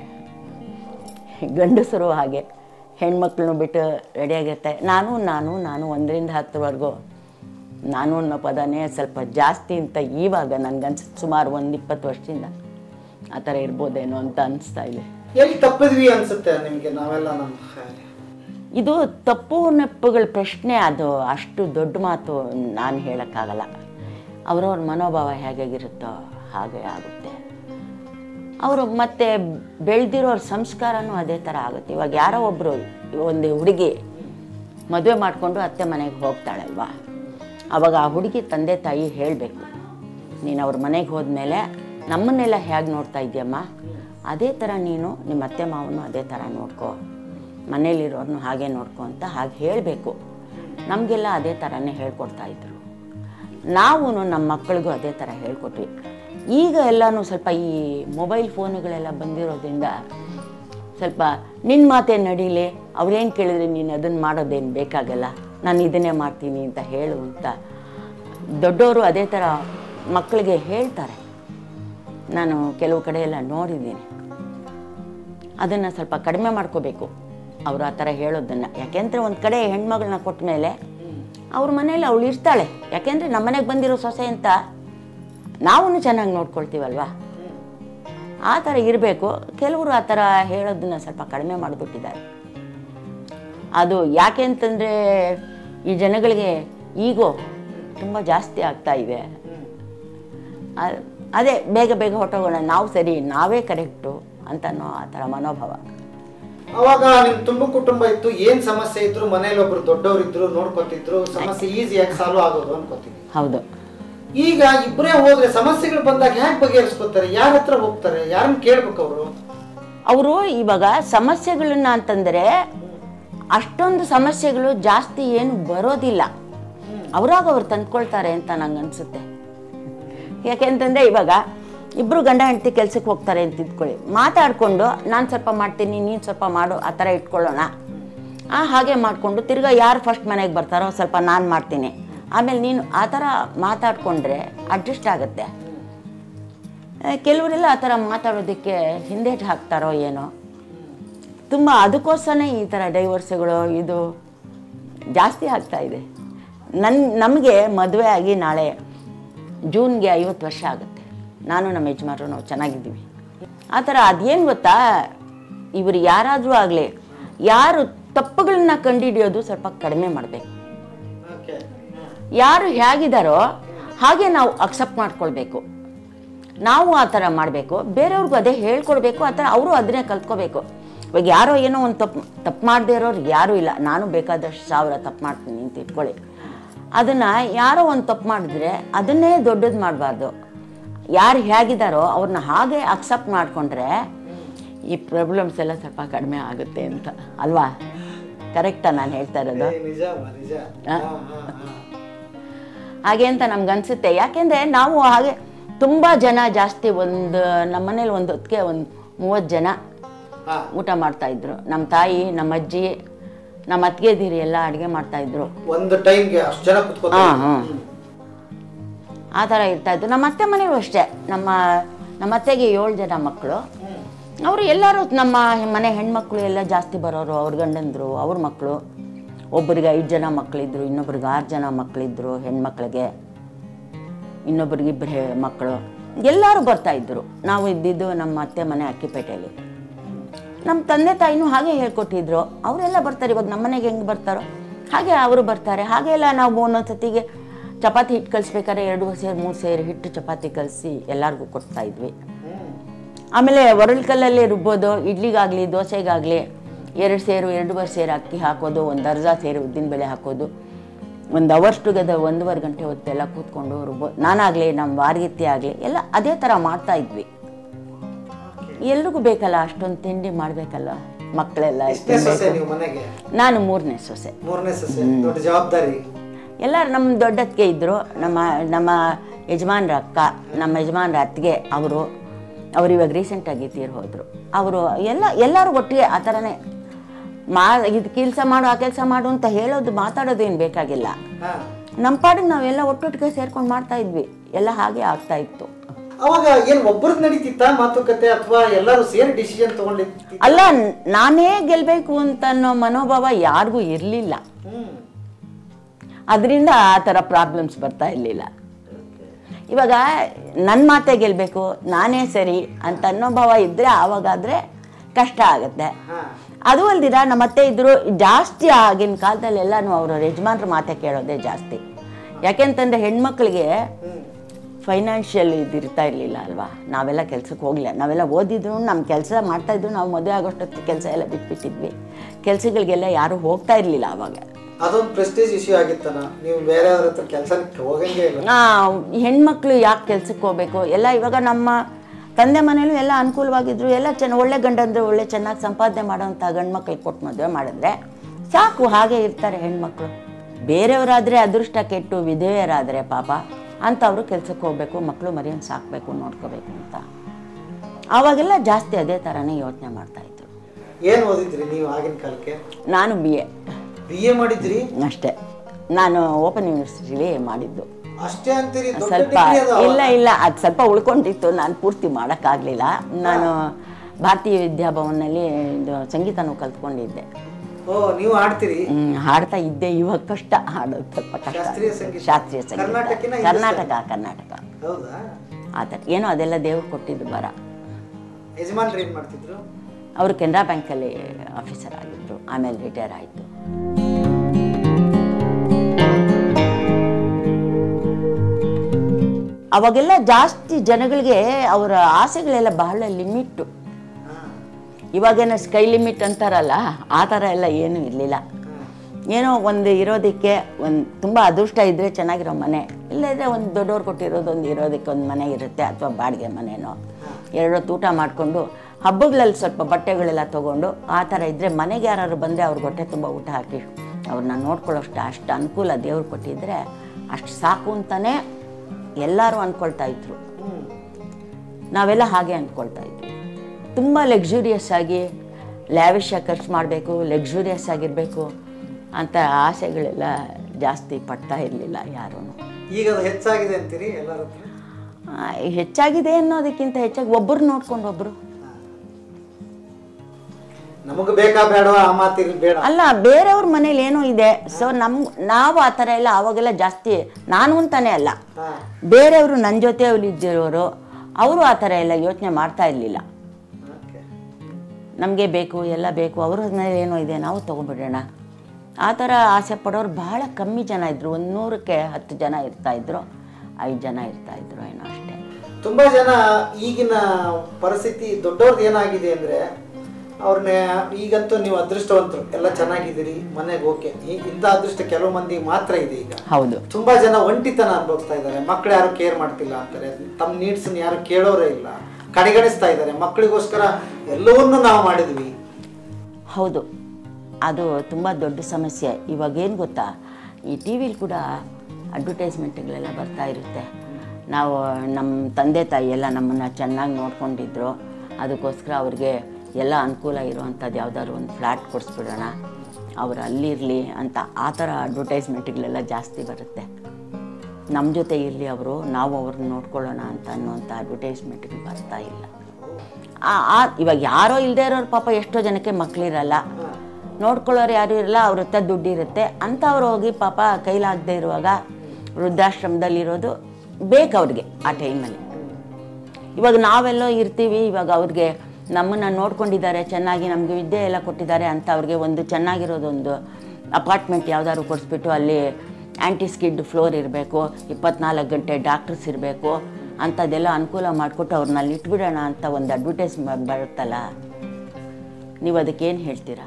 ಗಂಡಸರು ಹಾಗೆ ಹೆಣ್ಮಕ್ಳನ್ನು ಬಿಟ್ಟು ರೆಡಿಯಾಗಿರ್ತಾರೆ ನಾನು ನಾನು ನಾನು ಒಂದರಿಂದ ಹತ್ತರವರೆಗೂ ನಾನು ಅನ್ನೋ ಪದನೇ ಸ್ವಲ್ಪ ಜಾಸ್ತಿ ಅಂತ ಇವಾಗ ನನಗನ್ಸುತ್ತೆ ಸುಮಾರು ಒಂದು ಇಪ್ಪತ್ತು ವರ್ಷದಿಂದ ಆ ಥರ ಇರ್ಬೋದೇನೋ ಅಂತ ಅನಿಸ್ತಾ ಇದೆ ಎಲ್ಲಿ ತಪ್ಪಿದ್ವಿ ಅನ್ಸುತ್ತೆ ನಿಮ್ಗೆ ನಾವೆಲ್ಲ ನಮ್ಮ ಇದು ತಪ್ಪು ನೆಪ್ಪುಗಳ ಪ್ರಶ್ನೆ ಅದು ಅಷ್ಟು ದೊಡ್ಡ ಮಾತು ನಾನು ಹೇಳೋಕ್ಕಾಗಲ್ಲ ಅವ್ರವ್ರ ಮನೋಭಾವ ಹೇಗಾಗಿರುತ್ತೋ ಹಾಗೆ ಆಗುತ್ತೆ ಅವರು ಮತ್ತೆ ಬೆಳೆದಿರೋರ ಸಂಸ್ಕಾರನೂ ಅದೇ ಥರ ಆಗುತ್ತೆ ಇವಾಗ ಯಾರೋ ಒಬ್ಬರು ಒಂದು ಹುಡುಗಿ ಮದುವೆ ಮಾಡಿಕೊಂಡು ಅತ್ತೆ ಮನೆಗೆ ಹೋಗ್ತಾಳಲ್ವಾ ಅವಾಗ ಆ ಹುಡುಗಿ ತಂದೆ ತಾಯಿ ಹೇಳಬೇಕು ನೀನು ಅವ್ರ ಮನೆಗೆ ಹೋದ್ಮೇಲೆ ನಮ್ಮನ್ನೆಲ್ಲ ಹೇಗೆ ನೋಡ್ತಾ ಇದೆಯಮ್ಮ ಅದೇ ಥರ ನೀನು ನಿಮ್ಮ ಅತ್ತೆ ಮಾವನು ಅದೇ ಥರ ನೋಡ್ಕೋ ಮನೇಲಿರೋರ್ನು ಹಾಗೆ ನೋಡ್ಕೊ ಅಂತ ಹಾಗೆ ಹೇಳಬೇಕು ನಮಗೆಲ್ಲ ಅದೇ ಥರನೇ ಹೇಳ್ಕೊಡ್ತಾ ಇದ್ರು ನಾವು ನಮ್ಮ ಮಕ್ಕಳಿಗೂ ಅದೇ ಥರ ಹೇಳ್ಕೊಟ್ವಿ ಈಗ ಎಲ್ಲನೂ ಸ್ವಲ್ಪ ಈ ಮೊಬೈಲ್ ಫೋನುಗಳೆಲ್ಲ ಬಂದಿರೋದ್ರಿಂದ ಸ್ವಲ್ಪ ನಿನ್ನ ಮಾತೇನು ನಡೀಲಿ ಅವ್ರೇನು ಕೇಳಿದ್ರೆ ನೀನು ಅದನ್ನು ಮಾಡೋದೇನು ಬೇಕಾಗಲ್ಲ ನಾನು ಇದನ್ನೇ ಮಾಡ್ತೀನಿ ಅಂತ ಹೇಳು ಅಂತ ದೊಡ್ಡವರು ಅದೇ ಥರ ಮಕ್ಕಳಿಗೆ ಹೇಳ್ತಾರೆ ನಾನು ಕೆಲವು ಕಡೆ ಎಲ್ಲ ನೋಡಿದ್ದೀನಿ ಅದನ್ನು ಸ್ವಲ್ಪ ಕಡಿಮೆ ಮಾಡ್ಕೋಬೇಕು ಅವರು ಆ ಥರ ಹೇಳೋದನ್ನು ಯಾಕೆಂದರೆ ಒಂದು ಕಡೆ ಹೆಣ್ಮಗಳನ್ನ ಕೊಟ್ಟ ಮೇಲೆ ಅವ್ರ ಮನೇಲಿ ಅವಳು ಇರ್ತಾಳೆ ಯಾಕೆಂದರೆ ನಮ್ಮ ಮನೆಗೆ ಬಂದಿರೋ ಸೊಸೆ ಅಂತ ನಾವು ಚೆನ್ನಾಗಿ ನೋಡ್ಕೊಳ್ತೀವಲ್ವಾ ಆ ಥರ ಇರಬೇಕು ಕೆಲವರು ಆ ಥರ ಹೇಳೋದನ್ನ ಸ್ವಲ್ಪ ಕಡಿಮೆ ಮಾಡಿಬಿಟ್ಟಿದ್ದಾರೆ ಅದು ಯಾಕೆ ಅಂತಂದರೆ ಈ ಜನಗಳಿಗೆ ಈಗೋ ತುಂಬ ಜಾಸ್ತಿ ಆಗ್ತಾ ಇದೆ ಅ- ಅದೇ ಬೇಗ ಬೇಗ ಹೊಟ್ಟೋಗೋಣ ನಾವು ಸರಿ ನಾವೇ ಕರೆಕ್ಟು ಅಂತನೋ ಆ ಥರ ಮನೋಭಾವ ಅವಾಗ ನಿಮ್ ತುಂಬ ಕುಟುಂಬ ಇತ್ತು ಏನ್ ಸಮಸ್ಯೆ ಇದ್ರು ಮನೇಲಿ ಒಬ್ರು ದೊಡ್ಡವ್ರು ಇದ್ರು ನೋಡ್ಕೊತಿದ್ರು ಸಮಸ್ಯೆ ಈಸಿಯಾಗಿ ಸಾಲ್ವ್ ಆಗೋದು ಅನ್ಕೋತೀನಿ ಹೌದು ಈಗ ಇಬ್ಬರೇ ಹೋದ್ರೆ ಸಮಸ್ಯೆಗಳು ಬಂದಾಗ ಹ್ಯಾಕ್ ಬಗೆಹರಿಸ್ಕೊತಾರೆ ಯಾರ ಹತ್ರ ಹೋಗ್ತಾರೆ ಯಾರನ್ನ ಕೇಳ್ಬೇಕು ಅವರು ಅವರು ಇವಾಗ ಸಮಸ್ಯೆಗಳನ್ನ ಅಂತಂದರೆ ಅಷ್ಟೊಂದು ಸಮಸ್ಯೆಗಳು ಜಾಸ್ತಿ ಏನು ಬರೋದಿಲ್ಲ ಅವರಾಗ ಅವ್ರು ತಂದ್ಕೊಳ್ತಾರೆ ಅಂತ ನಂಗೆ ಅನಿಸುತ್ತೆ ಯಾಕೆಂತಂದರೆ ಇವಾಗ ಇಬ್ಬರು ಗಂಡ ಹೆಂಡತಿ ಕೆಲ್ಸಕ್ಕೆ ಹೋಗ್ತಾರೆ ಅಂತ ಇದ್ಕೊಳ್ಳಿ ಮಾತಾಡಿಕೊಂಡು ನಾನು ಸ್ವಲ್ಪ ಮಾಡ್ತೀನಿ ನೀನು ಸ್ವಲ್ಪ ಮಾಡು ಆ ಥರ ಇಟ್ಕೊಳ್ಳೋಣ ಆ ಹಾಗೆ ಮಾಡಿಕೊಂಡು ತಿರ್ಗಾ ಯಾರು ಫಸ್ಟ್ ಮನೆಗೆ ಬರ್ತಾರೋ ಸ್ವಲ್ಪ ನಾನು ಮಾಡ್ತೀನಿ ಆಮೇಲೆ ನೀನು ಆ ಥರ ಮಾತಾಡಿಕೊಂಡ್ರೆ ಅಡ್ಜಸ್ಟ್ ಆಗುತ್ತೆ ಆ, ಕೆಲವರೆಲ್ಲ ಆ ಥರ ಮಾತಾಡೋದಕ್ಕೆ ಹಿಂದೇಟು ಹಾಕ್ತಾರೋ ಏನೋ ತುಂಬ ಅದಕ್ಕೋಸ್ಕರನೇ ಈ ಥರ ಡೈವರ್ಸ್ಗಳು ಇದು ಜಾಸ್ತಿ ಆಗ್ತಾ ಇದೆ ನನ್ನ ನಮಗೆ ಮದುವೆ ಆಗಿ ನಾಳೆ ಜೂನ್ಗೆ ಐವತ್ತು ವರ್ಷ ಆಗುತ್ತೆ ನಾನು ನಮ್ಮ ಯಜಮಾನರು ನಾವು ಚೆನ್ನಾಗಿದ್ದೀವಿ ಆ ಥರ ಅದೇನು ಗೊತ್ತಾ ಇವರು ಯಾರಾದರೂ ಆಗಲಿ ಯಾರು ತಪ್ಪುಗಳನ್ನ ಕಂಡುಹಿಡಿಯೋದು ಸ್ವಲ್ಪ ಕಡಿಮೆ ಮಾಡಬೇಕು ಓಕೆ ಯಾರು ಹೇಗಿದ್ದಾರೋ ಹಾಗೆ ನಾವು ಅಕ್ಸೆಪ್ಟ್ ಮಾಡ್ಕೊಳ್ಬೇಕು ನಾವು ಆ ಥರ ಮಾಡಬೇಕು ಬೇರೆಯವ್ರಿಗೂ ಅದೇ ಹೇಳ್ಕೊಡ್ಬೇಕು ಆ ಥರ ಅವರು ಅದನ್ನೇ ಕಲ್ತ್ಕೋಬೇಕು ಇವಾಗ ಯಾರೋ ಏನೋ ಒಂದು ತಪ್ಪು ತಪ್ಪು ಮಾಡದೇ ಇರೋರು ಯಾರೂ ಇಲ್ಲ ನಾನು ಬೇಕಾದಷ್ಟು ಸಾವಿರ ತಪ್ಪು ಮಾಡ್ತೀನಿ ಅಂತ ಇಟ್ಕೊಳ್ಳಿ ಅದನ್ನು ಯಾರೋ ಒಂದು ತಪ್ಪು ಮಾಡಿದ್ರೆ ಅದನ್ನೇ ದೊಡ್ಡದು ಮಾಡಬಾರ್ದು ಯಾರು ಹೇಗಿದ್ದಾರೋ ಅವ್ರನ್ನ ಹಾಗೆ ಅಕ್ಸೆಪ್ಟ್ ಮಾಡಿಕೊಂಡ್ರೆ ಈ ಪ್ರಾಬ್ಲಮ್ಸ್ ಎಲ್ಲ ಸ್ವಲ್ಪ ಕಡಿಮೆ ಆಗುತ್ತೆ ಅಂತ ಅಲ್ವಾ ಕರೆಕ್ಟಾ ನಾನು ಹೇಳ್ತಾ ಇರೋದು ಏ, ನಿಜ ಅಮ್ಮ, ನಿಜ ಆ? ಹಾ, ಹಾ, ಹಾ. ಹಾಗೆ ಅಂತ ನಮ್ಗೆ ಅನ್ಸುತ್ತೆ ಯಾಕೆಂದ್ರೆ ನಾವು ಹಾಗೆ ತುಂಬ ಜನ ಜಾಸ್ತಿ ಒಂದು ನಮ್ಮ ಮನೇಲಿ ಒಂದು ಹೊತ್ತಿಗೆ ಒಂದು ಮೂವತ್ತು ಜನ ಹಾ. ಊಟ ಮಾಡ್ತಾ ಇದ್ರು ನಮ್ಮ ತಾಯಿ ನಮ್ಮ ಅಜ್ಜಿ ನಮ್ಮ ಅತ್ತಿಗೆ ದೀರಿ ಎಲ್ಲ ಅಡುಗೆ ಮಾಡ್ತಾ ಇದ್ರು ಒಂದು ಟೈಮ್ಗೆ ಅಷ್ಟು ಜನ ಕುತ್ಕೋತಾರೆ ಹಾಂ ಹಾಂ ಆ ಥರ ಇರ್ತಾ ಇದ್ರು ನಮ್ಮ ಅತ್ತೆ ಮನೆಯೂ ಅಷ್ಟೇ ನಮ್ಮ ನಮ್ಮ ಅತ್ತೆಗೆ ಏಳು ಜನ ಮಕ್ಕಳು ಅವರು ಎಲ್ಲರೂ ನಮ್ಮ ಮನೆ ಹೆಣ್ಮಕ್ಳು ಎಲ್ಲ ಜಾಸ್ತಿ ಬರೋರು ಅವ್ರ ಗಂಡಂದ್ರು ಅವ್ರ ಮಕ್ಕಳು ಒಬ್ಬರಿಗೆ ಐದು ಜನ ಮಕ್ಕಳಿದ್ರು ಇನ್ನೊಬ್ರಿಗೆ ಆರು ಜನ ಮಕ್ಕಳಿದ್ರು ಹೆಣ್ಮಕ್ಳಿಗೆ ಇನ್ನೊಬ್ರಿಗೆ ಇಬ್ಬರು ಮಕ್ಕಳು ಎಲ್ಲರೂ ಬರ್ತಾ ಇದ್ರು ನಾವು ಇದ್ದಿದ್ದು ನಮ್ಮ ಅತ್ತೆ ಮನೆ ಅಕ್ಕಿಪೇಟೆಯಲ್ಲಿ ನಮ್ಮ ತಂದೆ ತಾಯಿನೂ ಹಾಗೆ ಹೇಳ್ಕೊಟ್ಟಿದ್ರು ಅವರೆಲ್ಲ ಬರ್ತಾರೆ ಇವಾಗ ನಮ್ಮ ಮನೆಗೆ ಹೆಂಗೆ ಬರ್ತಾರೋ ಹಾಗೆ ಅವರು ಬರ್ತಾರೆ ಹಾಗೆ ಎಲ್ಲ ನಾವು ಒಂದೊಂದು ಸತಿಗೆ ಚಪಾತಿ ಹಿಟ್ಟು ಕಲಿಸ್ಬೇಕಾದ್ರೆ ಎರಡು ಸೇರಿ ಮೂರು ಸೇರಿ ಹಿಟ್ಟು ಚಪಾತಿ ಕಲಿಸಿ ಎಲ್ಲರಿಗೂ ಕೊಡ್ತಾ ಇದ್ವಿ ಆಮೇಲೆ ಒರಳು ಕಲ್ಲಲ್ಲಿ ರುಬ್ಬೋದು ಇಡ್ಲಿಗಾಗಲಿ ದೋಸೆಗಾಗಲಿ ಎರಡು ಸೇರು ಎರಡೂವರೆ ಸೇರು ಅಕ್ಕಿ ಹಾಕೋದು ಒಂದು ಅರ್ಧ ಸೇರು ಉದ್ದಿನಬೇಳೆ ಹಾಕೋದು ಒಂದು ಅವರ್ಸ್ ಟುಗೆದರ್ ಒಂದೂವರೆ ಗಂಟೆ ಹೊತ್ತೆಲ್ಲ ಕೂತ್ಕೊಂಡು ರುಬ್ಬೋ ನಾನಾಗಲಿ ನಮ್ಮ ವಾರಗಿತ್ತಿ ಆಗಲಿ ಎಲ್ಲ ಅದೇ ಥರ ಮಾಡ್ತಾ ಇದ್ವಿ ಎಲ್ರಿಗೂ ಬೇಕಲ್ಲ ಅಷ್ಟೊಂದು ತಿಂಡಿ ಮಾಡಬೇಕಲ್ಲ ಮಕ್ಕಳೆಲ್ಲ ಎಷ್ಟನೇ ಸೊಸೆ ನೀವು ಮನೆಗೆ ನಾನು ಮೂರನೇ ಸೊಸೆ ಮೂರನೇ ಸೊಸೆ ದೊಡ್ಡ ಜವಾಬ್ದಾರಿ ಎಲ್ಲ ನಮ್ಮ ದೊಡ್ಡತ್ತಿಗೆ ಇದ್ದರು ನಮ್ಮ ನಮ್ಮ ಯಜಮಾನ್ರ ಅಕ್ಕ ನಮ್ಮ ಯಜಮಾನ್ರ ಅತ್ತಿಗೆ ಅವರು ಅವರು ಇವಾಗ ರೀಸೆಂಟಾಗಿ ತೀರ್ ಹೋದರು ಅವರು ಎಲ್ಲ ಎಲ್ಲರೂ ಒಟ್ಟಿಗೆ ಆ ಥರನೇ ಮಾ ಇದು ಕೆಲಸ ಮಾಡು ಆ ಕೆಲಸ ಮಾಡು ಅಂತ ಹೇಳೋದು ಮಾತಾಡೋದು ಏನು ಬೇಕಾಗಿಲ್ಲ ಹಾ ನಮ್ಮ ಪಾಡಿಗೆ ನಾವೆಲ್ಲ ಒಟ್ಟೊಟ್ಟಿಗೆ ಸೇರ್ಕೊಂಡು ಮಾಡ್ತಾ ಇದ್ವಿ ಎಲ್ಲ ಹಾಗೆ ಆಗ್ತಾ ಇತ್ತು ಅವಾಗ ಏನ್ ಒಬ್ಬರದ್ ನಡೀತಿತ್ತ ಮಾತುಕತೆ ಅಥವಾ ಎಲ್ಲರೂ ಸೇರಿ ಡಿಸಿಷನ್ ತಗೊಂಡಿತ್ತು ಅಲ್ಲ ನಾನೇ ಗೆಲ್ಲಬೇಕು ಅಂತ ಅನ್ನೋ ಮನೋಭಾವ ಯಾರಿಗೂ ಇರಲಿಲ್ಲ ಹ್ಮ್ ಅದರಿಂದ ಆ ಥರ ಪ್ರಾಬ್ಲಮ್ಸ್ ಬರ್ತಾ ಇರಲಿಲ್ಲ ಇವಾಗ ನನ್ನ ಮಾತೇ ಗೆಲ್ಲಬೇಕು ನಾನೇ ಸರಿ ಅಂತ ಅನ್ನೋ ಭಾವ ಇದ್ದರೆ ಆವಾಗಾದರೆ ಕಷ್ಟ ಆಗುತ್ತೆ ಹಾ ಅದು ಅಲ್ದಿರ ನಮ್ಮ ಅತ್ತೆ ಇದ್ರು ಜಾಸ್ತಿ ಆಗಿನ ಕಾಲದಲ್ಲೆಲ್ಲನೂ ಅವರು ಯಜಮಾನ್ರ ಮಾತೆ ಕೇಳೋದೇ ಜಾಸ್ತಿ ಯಾಕೆಂತಂದರೆ ಹೆಣ್ಮಕ್ಳಿಗೆ ಹ್ಮ್ ಫೈನಾನ್ಷಿಯಲ್ ಇದಿರ್ತಾ ಇರಲಿಲ್ಲ ಅಲ್ವಾ ನಾವೆಲ್ಲ ಕೆಲ್ಸಕ್ಕೆ ಹೋಗಲಿಲ್ಲ ನಾವೆಲ್ಲ ಓದಿದ್ರು ನಮ್ಮ ಕೆಲಸ ಮಾಡ್ತಾಯಿದ್ರು ನಾವು ಮದುವೆ ಆಗೋಷ್ಟೊತ್ತು ಕೆಲಸ ಎಲ್ಲ ಬಿಟ್ಬಿಟ್ಟಿದ್ವಿ ಕೆಲಸಗಳಿಗೆಲ್ಲ ಯಾರೂ ಹೋಗ್ತಾ ಇರಲಿಲ್ಲ ಆವಾಗ ಅದೊಂದು ಪ್ರೆಸ್ಟೀಜ್ ಇಶ್ಯೂ ಆಗಿತ್ತನ ನೀವು ಬೇರೆಯವ್ರ ಹತ್ರ ಕೆಲಸಕ್ಕೆ ಹೋಗಂಗೆ ಇಲ್ಲ ಆ, ಹೆಣ್ಮಕ್ಳು ಯಾಕೆ ಕೆಲ್ಸಕ್ಕೆ ಹೋಗ್ಬೇಕು ಎಲ್ಲ ಇವಾಗ ನಮ್ಮ ತಂದೆ ಮನೇಲೂ ಎಲ್ಲ ಅನುಕೂಲವಾಗಿದ್ರು ಎಲ್ಲ ಚೆನ್ನ ಒಳ್ಳೆ ಗಂಡಂದ್ರೆ ಒಳ್ಳೆ ಚೆನ್ನಾಗಿ ಸಂಪಾದನೆ ಮಾಡೋಂಥ ಗಂಡು ಮಕ್ಳಿಗೆ ಕೊಟ್ಟು ಮದುವೆ ಮಾಡಿದ್ರೆ ಸಾಕು ಹಾಗೆ ಇರ್ತಾರೆ ಹೆಣ್ಮಕ್ಳು ಬೇರೆಯವರಾದರೆ ಅದೃಷ್ಟ ಕೆಟ್ಟು ವಿಧವೆಯರಾದರೆ ಪಾಪ ಅಂಥವ್ರು ಕೆಲ್ಸಕ್ಕೆ ಹೋಗಬೇಕು ಮಕ್ಕಳು ಮರಿಯನ್ನು ಸಾಕಬೇಕು ನೋಡ್ಕೋಬೇಕು ಅಂತ ಆವಾಗೆಲ್ಲ ಜಾಸ್ತಿ ಅದೇ ಥರನೇ ಯೋಚನೆ ಮಾಡ್ತಾಯಿದ್ರು ಏನ್ ಓದಿದ್ರಿ ನೀವು ಆಗಿನ ಕಾಲಕ್ಕೆ ನಾನು ಬಿ ಎ ಬಿ ಎ ಮಾಡಿದ್ರಿ ಅಷ್ಟೇ ನಾನು ಓಪನ್ ಯೂನಿವರ್ಸಿಟಿಲಿ ಮಾಡಿದ್ದು ಅಷ್ಟೇ ಅಂತೀರಿ ದೊಡ್ಡ ಸ್ವಲ್ಪ degree ಅದು ಅವಾಗ. ಇಲ್ಲ ಇಲ್ಲ ಅದು ಸ್ವಲ್ಪ ಉಳ್ಕೊಂಡಿತ್ತು ನಾನು ಪೂರ್ತಿ ಮಾಡೋಕ್ಕಾಗಲಿಲ್ಲ ನಾನು ಭಾರತೀಯ ವಿದ್ಯಾಭವನಲ್ಲಿ ಇದು ಸಂಗೀತನೂ ಕಲ್ತ್ಕೊಂಡಿದ್ದೆ ಓ ನೀವು ಆಡ್ತೀರಿ ಹ್ಮ್, ಹಾಡ್ತಾ ಇದ್ದೆ ಇವಾಗ ಕಷ್ಟ ಹಾಡೋದು ಸ್ವಲ್ಪ ಕಷ್ಟ ಶಾಸ್ತ್ರೀಯ ಸಂಗೀತ? ಶಾಸ್ತ್ರೀಯ ಸಂಗೀತ ಕರ್ನಾಟಕಿನ ಕರ್ನಾಟಕ ಕರ್ನಾಟಕ ಹೌದಾ ಆ ಥರ ಏನೋ ಅದೆಲ್ಲ ದೇವ್ರು ಕೊಟ್ಟಿದ್ದು ಬರ ಯಜಮಾನ್ರು ಏನ್ ಮಾಡ್ತಿದ್ರು ಅವರು ಕೆನರಾ ಬ್ಯಾಂಕಲ್ಲಿ ಆಫೀಸರ್ ಆಗಿದ್ದರು ಆಮೇಲೆ ರಿಟೈರ್ ಆಯಿತು ಅವಾಗೆಲ್ಲ ಜಾಸ್ತಿ ಜನಗಳಿಗೆ ಅವರ ಆಸೆಗಳೆಲ್ಲ ಬಹಳ ಲಿಮಿಟ್ಟು ಹಾ ಇವಾಗೇನೋ ಸ್ಕೈ ಲಿಮಿಟ್ ಅಂತಾರಲ್ಲ ಆ ಥರ ಎಲ್ಲ ಏನೂ ಇರಲಿಲ್ಲ ಏನೋ ಒಂದು ಇರೋದಕ್ಕೆ ಒಂದು ತುಂಬ ಅದೃಷ್ಟ ಇದ್ದರೆ ಚೆನ್ನಾಗಿರೋ ಮನೆ ಇಲ್ಲದ್ರೆ ಒಂದು ದೊಡ್ಡವ್ರು ಕೊಟ್ಟಿರೋದು ಒಂದು ಇರೋದಕ್ಕೆ ಒಂದು ಮನೆ ಇರುತ್ತೆ ಅಥವಾ ಬಾಡಿಗೆ ಮನೆನೋ ಎರಡೊತ್ತು ಊಟ ಮಾಡಿಕೊಂಡು ಹಬ್ಬಗಳಲ್ಲಿ ಸ್ವಲ್ಪ ಬಟ್ಟೆಗಳೆಲ್ಲ ತೊಗೊಂಡು ಆ ಥರ ಇದ್ದರೆ ಮನೆಗೆ ಯಾರು ಬಂದರೆ ಅವ್ರಿಗೆ ಹೊಟ್ಟೆ ತುಂಬ ಊಟ ಹಾಕಿ ಅವ್ರನ್ನ ನೋಡ್ಕೊಳ್ಳೋಷ್ಟು ಅಷ್ಟು ಅನುಕೂಲ ದೇವ್ರು ಕೊಟ್ಟಿದ್ದರೆ ಅಷ್ಟು ಸಾಕು ಅಂತಲೇ ಎಲ್ಲರೂ ಅಂದ್ಕೊಳ್ತಾ ಇದ್ರು ಹ್ಮ್ ನಾವೆಲ್ಲ ಹಾಗೆ ಅಂದ್ಕೊಳ್ತಾ ಇದ್ವಿ ತುಂಬ ಲಕ್ಸುರಿಯಸ್ ಆಗಿ ಲ್ಯಾವಿಶಾಗಿ ಖರ್ಚು ಮಾಡಬೇಕು ಲಕ್ಸುರಿಯಸ್ ಆಗಿರಬೇಕು ಅಂತ ಆಸೆಗಳೆಲ್ಲ ಜಾಸ್ತಿ ಪಡ್ತಾ ಇರಲಿಲ್ಲ ಯಾರೂ ಈಗ ಅದು ಹೆಚ್ಚಾಗಿದೆ ಅಂತೀರಿ ಎಲ್ಲರ ಹತ್ರ ಹೆಚ್ಚಾಗಿದೆ ಅನ್ನೋದಕ್ಕಿಂತ ಹೆಚ್ಚಾಗಿ ಒಬ್ಬರು ನೋಡ್ಕೊಂಡು ಒಬ್ಬರು ನಮಗ್ ಬೇಕಾ ಬೇಡ ಆ ಮಾತಿರ್ಲಿ ಬೇಡ ಅಲ್ಲ ಬೇರೆಯವ್ರ ಮನೇಲಿ ಏನೋ ಇದೆ ಸೊ ನಮ್ ನಾವು ಆ ಥರ ಎಲ್ಲ ಅವಾಗೆಲ್ಲ ಜಾಸ್ತಿ ನಾನು ಅಂತಾನೆ ಅಲ್ಲ ಹಾ ಬೇರೆಯವರು ನನ್ನ ಜೊತೆ ಇದ್ದಿರೋರು ಅವರು ಆ ಥರ ಎಲ್ಲ ಯೋಚನೆ ಮಾಡ್ತಾ ಇರಲಿಲ್ಲ ಓಕೆ ನಮಗೆ ಬೇಕು ಎಲ್ಲ ಬೇಕು ಅವ್ರ ಮನೇಲಿ ಏನೋ ಇದೆ ನಾವು ತೊಗೊಂಡ್ಬಿಡೋಣ ಆ ಥರ ಆಸೆ ಪಡೋರು ಬಹಳ ಕಮ್ಮಿ ಜನ ಇದ್ದರು ಒಂದು ನೂರಕ್ಕೆ ಹತ್ತು ಜನ ಇರ್ತಾಯಿದ್ರು ಐದು ಜನ ಇರ್ತಾಯಿದ್ರು ಏನೋ ಅಷ್ಟೇ ತುಂಬಾ ಜನ ಈಗಿನ ಪರಿಸ್ಥಿತಿ ದೊಡ್ಡವ್ರದ್ದು ಏನಾಗಿದೆ ಅಂದ್ರೆ ಅವ್ರನ್ನ ಈಗಂತೂ ನೀವು ಅದೃಷ್ಟವಂತರು ಎಲ್ಲ ಚೆನ್ನಾಗಿದ್ದೀರಿ ಮನೆಗೆ ಓಕೆ ಇಂಥ ಅದೃಷ್ಟ ಕೆಲವು ಮಂದಿ ಮಾತ್ರ ಇದೆ ಈಗ ಹೌದು ತುಂಬಾ ಜನ ಒಂಟಿತನ ಅನುಭವಿಸ್ತಾ ಇದ್ದಾರೆ ಮಕ್ಳು ಯಾರು ಕೇರ್ ಮಾಡ್ತಿಲ್ಲ ಅಂತಾರೆ ತಮ್ಮ ನೀಡ್ಸ್ ಯಾರು ಕೇಳೋರೇ ಇಲ್ಲ ಕಡೆಗಣಿಸ್ತಾ ಇದ್ದಾರೆ ಮಕ್ಕಳಿಗೋಸ್ಕರ ಎಲ್ಲವನ್ನೂ ನಾವು ಮಾಡಿದ್ವಿ ಹೌದು ಅದು ತುಂಬ ದೊಡ್ಡ ಸಮಸ್ಯೆ ಇವಾಗ ಏನು ಗೊತ್ತಾ ಈ ಟಿ ವಿಲಿ ಕೂಡ ಅಡ್ವರ್ಟೈಸ್ಮೆಂಟ್ಗಳೆಲ್ಲ ಬರ್ತಾ ಇರುತ್ತೆ ನಾವು ನಮ್ಮ ತಂದೆ ತಾಯಿ ಎಲ್ಲ ನಮ್ಮನ್ನು ಚೆನ್ನಾಗಿ ನೋಡ್ಕೊಂಡಿದ್ರು ಅದಕ್ಕೋಸ್ಕರ ಅವ್ರಿಗೆ ಎಲ್ಲ ಅನುಕೂಲ ಇರುವಂಥದ್ದು ಯಾವ್ದಾದ್ರು ಒಂದು ಫ್ಲ್ಯಾಟ್ ಕೊಡಿಸ್ಬಿಡೋಣ ಅವ್ರು ಅಲ್ಲಿರಲಿ ಅಂತ ಆ ಥರ ಅಡ್ವರ್ಟೈಸ್ಮೆಂಟ್ಗಳೆಲ್ಲ ಜಾಸ್ತಿ ಬರುತ್ತೆ ನಮ್ಮ ಜೊತೆ ಇರಲಿ ಅವರು ನಾವು ಅವ್ರನ್ನ ನೋಡ್ಕೊಳ್ಳೋಣ ಅಂತ ಅನ್ನೋಂಥ ಅಡ್ವರ್ಟೈಸ್ಮೆಂಟ್ಗಳು ಬರ್ತಾ ಇಲ್ಲ ಆ ಆ- ಇವಾಗ ಯಾರೋ ಇಲ್ಲದೆ ಇರೋರು ಪಾಪ ಎಷ್ಟೋ ಜನಕ್ಕೆ ಮಕ್ಕಳಿರಲ್ಲ ನೋಡ್ಕೊಳ್ಳೋರು ಯಾರು ಇರಲ್ಲ ಅವ್ರ ಹತ್ರ ದುಡ್ಡು ಇರುತ್ತೆ ಅಂಥವ್ರು ಹೋಗಿ ಪಾಪ ಕೈಲಾಗದೆ ಇರುವಾಗ ವೃದ್ಧಾಶ್ರಮದಲ್ಲಿರೋದು ಬೇಕು ಅವ್ರಿಗೆ ಆ ಟೈಮಲ್ಲಿ ಇವಾಗ ನಾವೆಲ್ಲೋ ಇರ್ತೀವಿ ಇವಾಗ ಅವ್ರಿಗೆ ನಮ್ಮನ್ನು ನೋಡ್ಕೊಂಡಿದ್ದಾರೆ ಚೆನ್ನಾಗಿ ನಮಗೆ ವಿದ್ಯೆ ಎಲ್ಲ ಕೊಟ್ಟಿದ್ದಾರೆ ಅಂತ ಅವ್ರಿಗೆ ಒಂದು ಚೆನ್ನಾಗಿರೋದೊಂದು ಅಪಾರ್ಟ್ಮೆಂಟ್ ಯಾವ್ದಾದ್ರು ಕೊಡಿಸ್ಬಿಟ್ಟು ಅಲ್ಲಿ ಆ್ಯಂಟಿ ಸ್ಕಿಡ್ ಫ್ಲೋರ್ ಇರಬೇಕು ಇಪ್ಪತ್ನಾಲ್ಕು ಗಂಟೆ ಡಾಕ್ಟರ್ಸ್ ಇರಬೇಕು ಅಂಥದ್ದೆಲ್ಲ ಅನುಕೂಲ ಮಾಡಿಕೊಟ್ಟು ಅವ್ರನ್ನ ಅಲ್ಲಿ ಇಟ್ಬಿಡೋಣ ಅಂತ ಒಂದು ಅಡ್ವರ್ಟೈಸ್ ಬರುತ್ತಲ್ಲ ನೀವು ಅದಕ್ಕೇನು ಹೇಳ್ತೀರಾ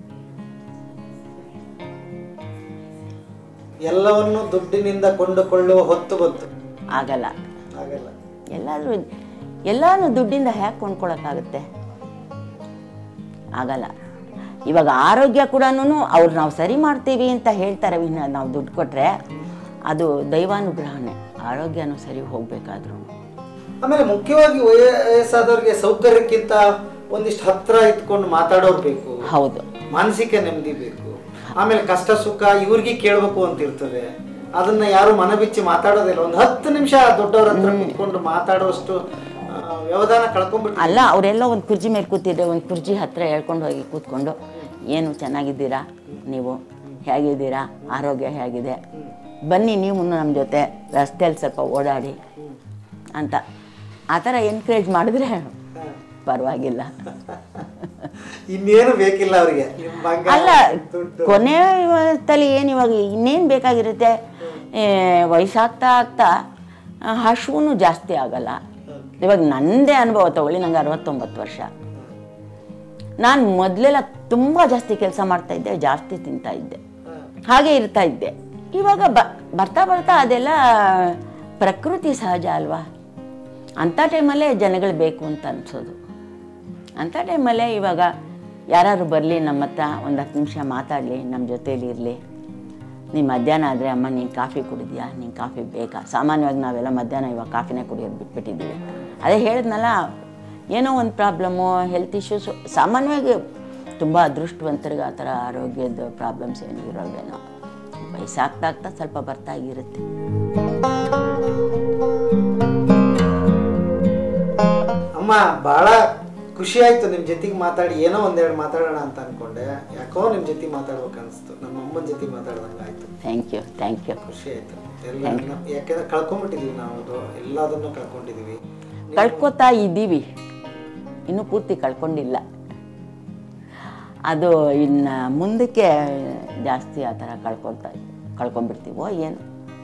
ಎಲ್ಲವನ್ನು ದುಡ್ಡಿನಿಂದ ಕೊಂಡುಕೊಳ್ಳುವ ಹೊತ್ತು ಬಂತು ಆಗಲ್ಲ ಆಗಲ್ಲ ಎಲ್ಲಾದರೂ ಎಲ್ಲಾನು ದುಡ್ಡಿಂದ ಹ್ಯಾಕ್ ಕೊಂಡ್ಕೊಳಕ್ಕಾಗುತ್ತೆ ಆಗಲ್ಲ ಇವಾಗ ಆರೋಗ್ಯ ಕೂಡ ಅವ್ರು ನಾವು ಸರಿ ಮಾಡ್ತೀವಿ ಅಂತ ಹೇಳ್ತಾರೆ ವಿನ ನಾವು ದುಡ್ಡು ಕೊಟ್ಟರೆ ಅದು ದೈವಾನುಗ್ರಹನೇ ಆರೋಗ್ಯನೂ ಸರಿ ಹೋಗ್ಬೇಕಾದ್ರೂ ಆಮೇಲೆ ಮುಖ್ಯವಾಗಿ ವಯಸ್ಸಾದವ್ರಿಗೆ ಸೌಕರ್ಯಕ್ಕಿಂತ ಒಂದಿಷ್ಟು ಹತ್ರ ಇಟ್ಕೊಂಡು ಮಾತಾಡೋರು ಬೇಕು ಹೌದು ಮಾನಸಿಕ ನೆಮ್ಮದಿ ಬೇಕು ಆಮೇಲೆ ಕಷ್ಟ ಸುಖ ಇವ್ರಿಗೆ ಕೇಳಬೇಕು ಅಂತ ಇರ್ತದೆ ಅದನ್ನ ಯಾರು ಮನಬಿಚ್ಚಿ ಮಾತಾಡೋದಿಲ್ಲ ಒಂದು ಹತ್ತು ನಿಮಿಷ ದೊಡ್ಡವ್ರ ಹತ್ರ ಕುತ್ಕೊಂಡು ಮಾತಾಡುವಷ್ಟು ಆ, ವ್ಯವಧಾನ ಕಳ್ಕೊಂಡ್ಬಿಟ್ಟು ಅಲ್ಲ ಅವರೆಲ್ಲ ಒಂದು ಕುರ್ಚಿ ಮೇಲೆ ಕೂತಿದ್ರೆ ಒಂದು ಕುರ್ಚಿ ಹತ್ರ ಹೇಳ್ಕೊಂಡು ಹೋಗಿ ಕೂತ್ಕೊಂಡು ಏನು ಚೆನ್ನಾಗಿದ್ದೀರಾ ನೀವು ಹೇಗಿದ್ದೀರಾ ಆರೋಗ್ಯ ಹೇಗಿದೆ ಬನ್ನಿ ನೀವು ನಮ್ಮ ಜೊತೆ ರಸ್ತೆಯಲ್ಲಿ ಸ್ವಲ್ಪ ಓಡಾಡಿ ಅಂತ ಆ ಥರ ಎನ್ಕರೇಜ್ ಮಾಡಿದ್ರೆ ಪರವಾಗಿಲ್ಲ ಇನ್ನೇನು ಬೇಕಿಲ್ಲ ಅವ್ರಿಗೆ ನಿಮ್ ಬಂಗಾರ, ಅಲ್ಲ ದುಡ್ಡು ಕೊನೆ ತಲೆ ಏನು ಇವಾಗ ಇನ್ನೇನು ಬೇಕಾಗಿರುತ್ತೆ ಏ, ವಯಸ್ಸಾಗ್ತಾ ಆಗ್ತಾ ಆ, ಹಶ್ವೂ ಜಾಸ್ತಿ ಆಗಲ್ಲ ಇವಾಗ ನನ್ನದೇ ಅನುಭವ ತಗೊಳ್ಳಿ ನಂಗೆ ಅರವತ್ತೊಂಬತ್ತು ವರ್ಷ ನಾನು ಮೊದಲೆಲ್ಲ ತುಂಬ ಜಾಸ್ತಿ ಕೆಲಸ ಮಾಡ್ತಾ ಇದ್ದೆ ಜಾಸ್ತಿ ತಿಂತಾ ಇದ್ದೆ ಹಾಗೆ ಇರ್ತಾ ಇದ್ದೆ ಇವಾಗ ಬ ಬರ್ತಾ ಬರ್ತಾ ಅದೆಲ್ಲ ಪ್ರಕೃತಿ ಸಹಜ ಅಲ್ವಾ ಅಂಥ ಟೈಮಲ್ಲೇ ಜನಗಳು ಬೇಕು ಅಂತ ಅನಿಸೋದು ಅಂಥ ಟೈಮಲ್ಲೇ ಇವಾಗ ಯಾರಾದ್ರು ಬರಲಿ ನಮ್ಮ ಹತ್ರ ಒಂದು ಹತ್ತು ನಿಮಿಷ ಮಾತಾಡಲಿ ನಮ್ಮ ಜೊತೇಲಿ ಇರಲಿ ನೀನು ಮಧ್ಯಾಹ್ನ ಆದರೆ ಅಮ್ಮ ನೀನು ಕಾಫಿ ಕುಡಿದ್ಯಾ ನೀನು ಕಾಫಿ ಬೇಕಾ ಸಾಮಾನ್ಯವಾಗಿ ನಾವೆಲ್ಲ ಮಧ್ಯಾಹ್ನ ಇವಾಗ ಕಾಫಿನೇ ಕುಡಿಯೋದು ಬಿಟ್ಬಿಟ್ಟಿದ್ದೀವಿ ಅದೇ ಹೇಳಿದ್ನಲ್ಲ ಏನೋ ಒಂದು ಪ್ರಾಬ್ಲಮ್ಮು ಹೆಲ್ತ್ ಇಶ್ಯೂಸು ಸಾಮಾನ್ಯವಾಗಿ ತುಂಬ ಅದೃಷ್ಟವಂತರಿಗೆ ಆ ಥರ ಆರೋಗ್ಯದ ಪ್ರಾಬ್ಲಮ್ಸ್ ಏನು ಇರೋಲ್ವೇನೋ ವಯಸ್ಸಾಗ್ತಾ ಆಗ್ತಾ ಸ್ವಲ್ಪ ಬರ್ತಾ ಇರುತ್ತೆ ಅಮ್ಮ ಬಹಳ ಖುಷಿ ಆಯ್ತು ನಿಮ್ ಜೊತೆಗೆ ಮಾತಾಡಿ ಏನೋ ಒಂದೆರಡು ಮಾತಾಡೋಣ ಅಂತ ಅನ್ಕೊಂಡೆ ಯಾಕೋ ನಿಮ್ ಜೊತೆ ಮಾತಾಡ್ಬೇಕು ಅನ್ಸ್ತು ನಮ್ಮ ಅಮ್ಮನ ಜೊತೆ ಮಾತಾಡ್ದಂಗೆ ಆಯ್ತು ಥ್ಯಾಂಕ್ ಯು ಥ್ಯಾಂಕ್ ಯು ಖುಷಿ ಆಯ್ತು ಎಲ್ಲ ಯಾಕೆಂದ್ರೆ ಕಳ್ಕೊಂಡ್ಬಿಟ್ಟಿದೀವಿ ನಾವು ಅದು ಎಲ್ಲದನ್ನು ಕಳ್ಕೊಂಡಿದೀವಿ ಕಳ್ಕೊತಾ ಇದ್ದೀವಿ ಇನ್ನೂ ಪೂರ್ತಿ ಕಳ್ಕೊಂಡಿಲ್ಲ ಅದು ಇನ್ನು ಮುಂದಕ್ಕೆ ಜಾಸ್ತಿ ಆ ಥರ ಕಳ್ಕೊಳ್ತಾ ಕಳ್ಕೊಂಡ್ಬಿಡ್ತೀವೋ ಏನು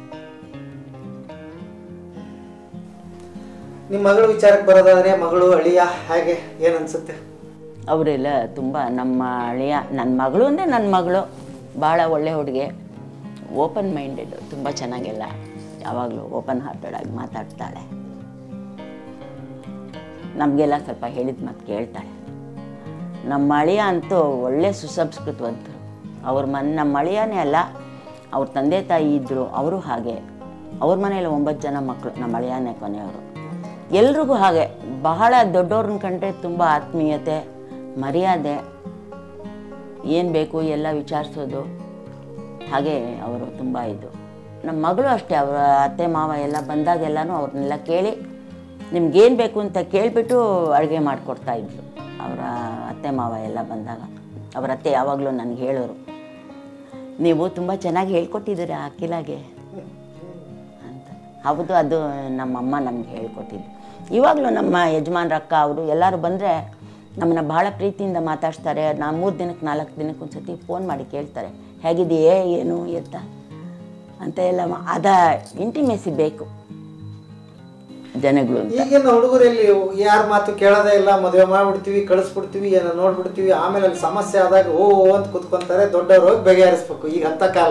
ನಿಮ್ಮ ಮಗಳ ವಿಚಾರಕ್ಕೆ ಬರೋದಾದ್ರೆ ಮಗಳು ಅಳಿಯ ಹಾಗೆ ಏನ್ ಅನ್ಸುತ್ತೆ ಅವರೆಲ್ಲ ತುಂಬ ನಮ್ಮ ಅಳಿಯ ನನ್ನ ಮಗಳು ಅಂದರೆ ನನ್ನ ಮಗಳು ಭಾಳ ಒಳ್ಳೆ ಹುಡುಗಿ ಓಪನ್ ಮೈಂಡೆಡ್ ತುಂಬ ಚೆನ್ನಾಗೆಲ್ಲ ಯಾವಾಗಲೂ ಓಪನ್ ಹಾರ್ಟೆಡ್ ಆಗಿ ಮಾತಾಡ್ತಾಳೆ ನಮಗೆಲ್ಲ ಸ್ವಲ್ಪ ಹೇಳಿದ ಮಾತು ಕೇಳ್ತಾಳೆ ನಮ್ಮ ಅಳಿಯ ಅಂತೂ ಒಳ್ಳೆ ಸುಸಂಸ್ಕೃತವಂತರು ಅವ್ರ ಮನೆ ನಮ್ಮ ಅಳಿಯನೇ ಅಲ್ಲ ಅವ್ರ ತಂದೆ ತಾಯಿ ಇದ್ದರು ಅವರು ಹಾಗೆ ಅವ್ರ ಮನೇಲಿ ಒಂಬತ್ತು ಜನ ಮಕ್ಕಳು ನಮ್ಮ ಅಳಿಯನೇ ಕೊನೆಯವರು ಎಲ್ರಿಗೂ ಹಾಗೆ ಬಹಳ ದೊಡ್ಡವ್ರನ್ನ ಕಂಡ್ರೆ ತುಂಬ ಆತ್ಮೀಯತೆ ಮರ್ಯಾದೆ ಏನು ಬೇಕು ಎಲ್ಲ ವಿಚಾರಿಸೋದು ಹಾಗೆ ಅವರು ತುಂಬ ಇದು ನಮ್ಮ ಮಗಳು ಅಷ್ಟೇ ಅವರ ಅತ್ತೆ ಮಾವ ಎಲ್ಲ ಬಂದಾಗೆಲ್ಲನೂ ಅವ್ರನ್ನೆಲ್ಲ ಕೇಳಿ ನಿಮ್ಗೇನು ಬೇಕು ಅಂತ ಕೇಳಿಬಿಟ್ಟು ಅಡುಗೆ ಮಾಡಿಕೊಡ್ತಾ ಇದ್ರು ಅವರ ಅತ್ತೆ ಮಾವ ಎಲ್ಲ ಬಂದಾಗ ಅವರ ಅತ್ತೆ ಯಾವಾಗಲೂ ನನಗೆ ಹೇಳೋರು ನೀವು ತುಂಬ ಚೆನ್ನಾಗಿ ಹೇಳ್ಕೊಟ್ಟಿದ್ದೀರಾ ಅಖಿಲಾಗೆ ಅಂತ ಹೌದು ಅದು ನಮ್ಮಮ್ಮ ನಮ್ಗೆ ಹೇಳ್ಕೊಟ್ಟಿದ್ದು ಇವಾಗಲೂ ನಮ್ಮ ಯಜಮಾನ್ರ ಅಕ್ಕ ಅವರು ಎಲ್ಲರೂ ಬಂದರೆ ನಮ್ಮನ್ನ ಭಾಳ ಪ್ರೀತಿಯಿಂದ ಮಾತಾಡ್ಸ್ತಾರೆ ನಾ ಮೂರು ದಿನಕ್ಕೆ ನಾಲ್ಕು ದಿನಕ್ಕೆ ಒಂದ್ಸತಿ ಫೋನ್ ಮಾಡಿ ಕೇಳ್ತಾರೆ ಹೇಗಿದೆಯೇ ಏನು ಎತ್ತ ಅಂತ ಎಲ್ಲ ಮಾ- ಅದ ಇಂಟಿಮೇಸಿ ಬೇಕು ಜನಗಳು ಅಂತ ಈಗಿನ ಹುಡುಗರಲ್ಲಿ ಯಾರ ಮಾತು ಕೇಳೋದೇ ಇಲ್ಲ ಮದುವೆ ಮಾಡ್ಬಿಡ್ತೀವಿ ಕಳಿಸ್ಬಿಡ್ತೀವಿ ಏನೋ ನೋಡ್ಬಿಡ್ತೀವಿ ಆಮೇಲೆ ಅಲ್ಲಿ ಸಮಸ್ಯೆ ಆದಾಗ ಓ ಓ ಅಂತ ಕುತ್ಕೊಂತಾರೆ ದೊಡ್ಡವ್ರು ಹೋಗಿ ಬಗೆಹರಿಸ್ಬೇಕು ಈಗ ಅಂತ ಕಾಲ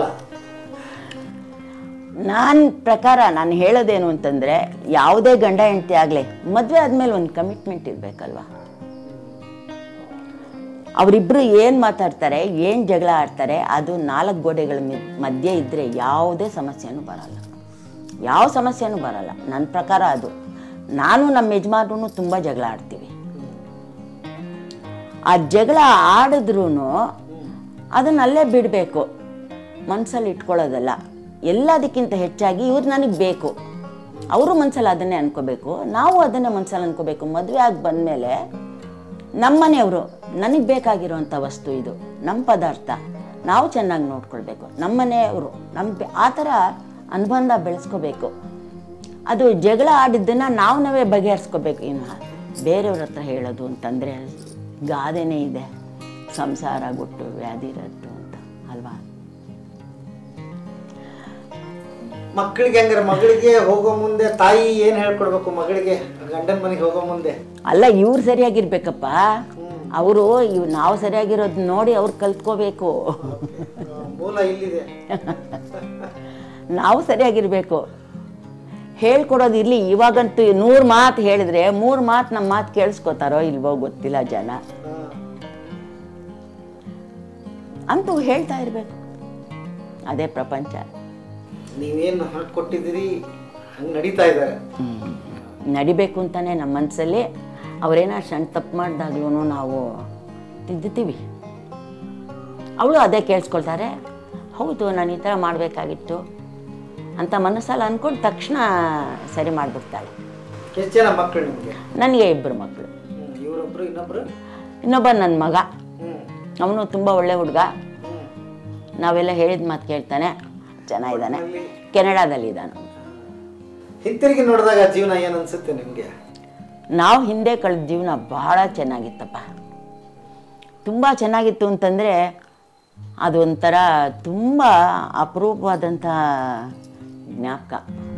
ನನ್ನ ಪ್ರಕಾರ ನಾನು ಹೇಳೋದೇನು ಅಂತಂದರೆ ಯಾವುದೇ ಗಂಡ ಹೆಂಡತಿ ಆಗಲಿ ಮದುವೆ ಆದಮೇಲೆ ಒಂದು ಕಮಿಟ್ಮೆಂಟ್ ಇರಬೇಕಲ್ವ ಅವರಿಬ್ಬರು ಏನು ಮಾತಾಡ್ತಾರೆ ಏನು ಜಗಳ ಆಡ್ತಾರೆ ಅದು ನಾಲ್ಕು ಗೋಡೆಗಳ ಮಿ- ಮಧ್ಯೆ ಇದ್ದರೆ ಯಾವುದೇ ಸಮಸ್ಯೆನೂ ಬರಲ್ಲ ಯಾವ ಸಮಸ್ಯೆನೂ ಬರಲ್ಲ ನನ್ನ ಪ್ರಕಾರ ಅದು ನಾನು ನಮ್ಮ ಯಜಮಾನ್ರು ತುಂಬ ಜಗಳ ಆಡ್ತೀವಿ ಆ ಜಗಳ ಆಡಿದ್ರೂ ಅದನ್ನ ಅಲ್ಲೇ ಬಿಡಬೇಕು ಮನಸ್ಸಲ್ಲಿ ಇಟ್ಕೊಳ್ಳೋದಲ್ಲ ಎಲ್ಲದಕ್ಕಿಂತ ಹೆಚ್ಚಾಗಿ ಇವ್ರು ನನಗೆ ಬೇಕು ಅವರು ಮನಸ್ಸಲ್ಲಿ ಅದನ್ನೇ ಅನ್ಕೋಬೇಕು ನಾವು ಅದನ್ನೇ ಮನಸ್ಸಲ್ಲಿ ಅನ್ಕೋಬೇಕು ಮದುವೆ ಆಗಿ ಬಂದಮೇಲೆ ನಮ್ಮನೆಯವರು ನನಗೆ ಬೇಕಾಗಿರೋವಂಥ ವಸ್ತು ಇದು ನಮ್ಮ ಪದಾರ್ಥ ನಾವು ಚೆನ್ನಾಗಿ ನೋಡ್ಕೊಳ್ಬೇಕು ನಮ್ಮನೆಯವರು ನಮ್ಮ ಬೆ- ಆ ಥರ ಅನುಬಂಧ ಬೆಳೆಸ್ಕೋಬೇಕು ಅದು ಜಗಳ ಆಡಿದ್ದನ್ನು ನಾವು ನಾವೇ ಬಗೆಹರಿಸ್ಕೋಬೇಕು ಇನ್ನು ಬೇರೆಯವ್ರ ಹತ್ರ ಹೇಳೋದು ಅಂತಂದರೆ ಗಾದೆನೇ ಇದೆ ಸಂಸಾರ ಗುಟ್ಟು ವ್ಯಾಧಿ ರದ್ದು ಅಂತ ಅಲ್ವಾ ಮಕ್ಕಳಿಗೆ ಹಂಗಾರೆ ಮಗಳಿಗೆ ಹೋಗೋ ಮುಂದೆ ತಾಯಿ ಏನ್ ಹೇಳ್ಕೊಡ್ಬೇಕು ಮಗಳಿಗೆ ಗಂಡನ ಮನೆಗೆ ಹೋಗೋ ಮುಂದೆ ಅಲ್ಲ ಇವ್ರು ಸರಿಯಾಗಿರ್ಬೇಕಪ್ಪ ಅವರು ಇವ್ ನಾವು ಸರಿಯಾಗಿರೋದು ನೋಡಿ ಅವ್ರು ಕಲ್ತ್ಕೋಬೇಕು ಆ, ಮೂಲ ಇಲ್ಲಿದೆ ನಾವು ಸರಿಯಾಗಿರ್ಬೇಕು ಹೇಳ್ಕೊಡೋದು ಇರಲಿ ಇವಾಗಂತೂ ನೂರು ಮಾತು ಹೇಳಿದ್ರೆ ಮೂರು ಮಾತು ನಮ್ಮ ಮಾತು ಕೇಳಿಸ್ಕೊತಾರೋ ಇಲ್ವೋ ಗೊತ್ತಿಲ್ಲ ಜನ ಆ, ಅಂತೂ ಹೇಳ್ತಾ ಇರಬೇಕು ಅದೇ ಪ್ರಪಂಚ ನೀವೇನು ಕೊಟ್ಟಿದ್ದೀರಿ ಹಂಗೆ ನಡೀತಾ ಇದ್ದಾರೆ ನಡಿಬೇಕು ಅಂತಾನೆ ನಮ್ಮ ಮನಸ್ಸಲ್ಲಿ ಅವರೇನೋ ಸಣ್ಣ ತಪ್ಪು ಮಾಡಿದಾಗ್ಲೂ ನಾವು ತಿದ್ದುತ್ತೀವಿ ಅವಳು ಅದೇ ಕೇಳಿಸ್ಕೊಳ್ತಾರೆ ಹೌದು ನಾನು ಈ ಥರ ಮಾಡಬೇಕಾಗಿತ್ತು ಅಂತ ಮನಸ್ಸಲ್ಲಿ ಅಂದ್ಕೊಂಡು ತಕ್ಷಣ ಸರಿ ಮಾಡಿಬಿಡ್ತಾಳೆ ಎಷ್ಟು ಜನ ಮಕ್ಕಳು ನಿಮಗೆ ನನಗೆ ಇಬ್ಬರು ಮಕ್ಕಳು ಇವರೊಬ್ರು ಇನ್ನೊಬ್ರು ಇನ್ನೊಬ್ಬ ನನ್ನ ಮಗ ಹ್ಮ್ ಅವನು ತುಂಬ ಒಳ್ಳೆ ಹುಡುಗ ಹ್ಮ್ ನಾವೆಲ್ಲ ಹೇಳಿದ ಮಾತು ಕೇಳ್ತಾನೆ ಚೆನ್ನಾಗಿದ್ದಾನೆ ಅಲ್ಲಿ ಕೆನಡಾದಲ್ಲಿ ಇದ್ದಾನೆ ಹಿಂತಿರುಗಿ ನೋಡಿದಾಗ ಜೀವನ ಏನು ಅನ್ಸುತ್ತೆ ನಿಮಗೆ ನಾವು ಹಿಂದೆ ಕಳೆದ ಜೀವನ ಬಹಳ ಚೆನ್ನಾಗಿತ್ತಪ್ಪ ತುಂಬ ಚೆನ್ನಾಗಿತ್ತು ಅಂತಂದರೆ ಅದೊಂಥರ ತುಂಬ ಅಪರೂಪವಾದಂಥ ಜ್ಞಾಪಕ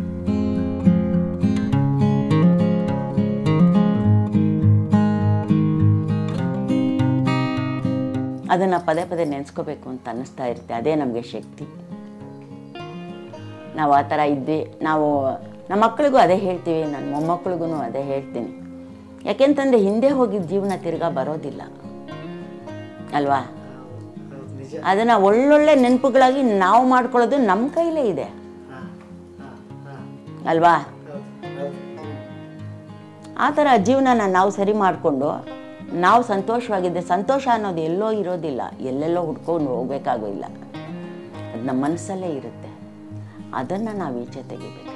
ಅದನ್ನು ಪದೇ ಪದೇ ನೆನೆಸ್ಕೋಬೇಕು ಅಂತ ಅನ್ನಿಸ್ತಾ ಇರುತ್ತೆ ಅದೇ ನಮಗೆ ಶಕ್ತಿ ನಾವು ಆ ಥರ ಇದ್ವಿ ನಾವು ನಮ್ಮ ಮಕ್ಕಳಿಗೂ ಅದೇ ಹೇಳ್ತೀವಿ ನನ್ನ ಮೊಮ್ಮಕ್ಕಳಿಗೂ ಅದೇ ಹೇಳ್ತೀನಿ ಯಾಕೆಂತಂದರೆ ಹಿಂದೆ ಹೋಗಿದ್ದ ಜೀವನ ತಿರ್ಗಾ ಬರೋದಿಲ್ಲ ಅಲ್ವಾ ಹೌದು, ನಿಜ ಅದನ್ನು ಒಳ್ಳೊಳ್ಳೆ ನೆನಪುಗಳಾಗಿ ನಾವು ಮಾಡ್ಕೊಳ್ಳೋದು ನಮ್ಮ ಕೈಲೇ ಇದೆ ಹಾ, ಹಾ, ಹಾ. ಅಲ್ವಾ ಹೌದು, ಹೌದು. ಆ ಥರ ಜೀವನನ ನಾವು ಸರಿ ಮಾಡಿಕೊಂಡು ನಾವು ಸಂತೋಷವಾಗಿದ್ದೆ ಸಂತೋಷ ಅನ್ನೋದು ಎಲ್ಲೋ ಇರೋದಿಲ್ಲ ಎಲ್ಲೆಲ್ಲೋ ಹುಡ್ಕೊಂಡು ಹೋಗ್ಬೇಕಾಗೋದಿಲ್ಲ ಅದು ನಮ್ಮ ಮನಸ್ಸಲ್ಲೇ ಇರುತ್ತೆ ಅದನ್ನು ನಾವು ಈಚೆ ತೆಗಿಬೇಕಷ್ಟೆ